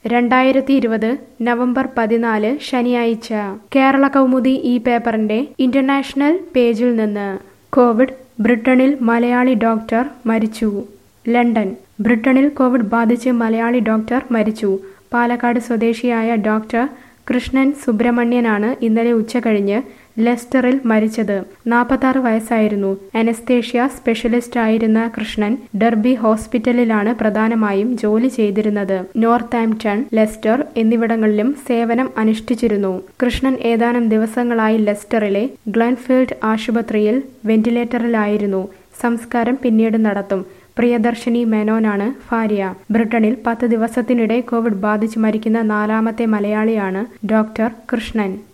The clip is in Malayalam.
രണ്ടായിരത്തി ഇരുപത് നവംബർ പതിനാല് ശനിയാഴ്ച കേരള കൗമുദി ഈ പേപ്പറിന്റെ ഇന്റർനാഷണൽ പേജിൽ നിന്ന് കോവിഡ് ബ്രിട്ടനിൽ മലയാളി ഡോക്ടർ മരിച്ചു ലണ്ടൻ ബ്രിട്ടനിൽ കോവിഡ് ബാധിച്ച് മലയാളി ഡോക്ടർ മരിച്ചു പാലക്കാട് സ്വദേശിയായ ഡോക്ടർ കൃഷ്ണൻ സുബ്രഹ്മണ്യനാണ് ഇന്നലെ ഉച്ചകഴിഞ്ഞ് ലെസ്റ്ററിൽ മരിച്ചത് നാൽപ്പത്താറ് വയസ്സായിരുന്നു അനസ്തേഷ്യ സ്പെഷ്യലിസ്റ്റ് ആയിരുന്ന കൃഷ്ണൻ ഡെർബി ഹോസ്പിറ്റലിലാണ് പ്രധാനമായും ജോലി ചെയ്തിരുന്നത് നോർത്ത് ആംപ്ടൺ ലെസ്റ്റർ എന്നിവിടങ്ങളിലും സേവനം അനുഷ്ഠിച്ചിരുന്നു കൃഷ്ണൻ ഏതാനും ദിവസങ്ങളായി ലെസ്റ്ററിലെ ഗ്ലൻഫീൽഡ് ആശുപത്രിയിൽ വെന്റിലേറ്ററിലായിരുന്നു സംസ്കാരം പിന്നീട് നടത്തും പ്രിയദർശിനി മേനോനാണ് ഭാര്യ ബ്രിട്ടനിൽ പത്ത് ദിവസത്തിനിടെ കോവിഡ് ബാധിച്ച് മരിക്കുന്ന നാലാമത്തെ മലയാളിയാണ് ഡോക്ടർ കൃഷ്ണൻ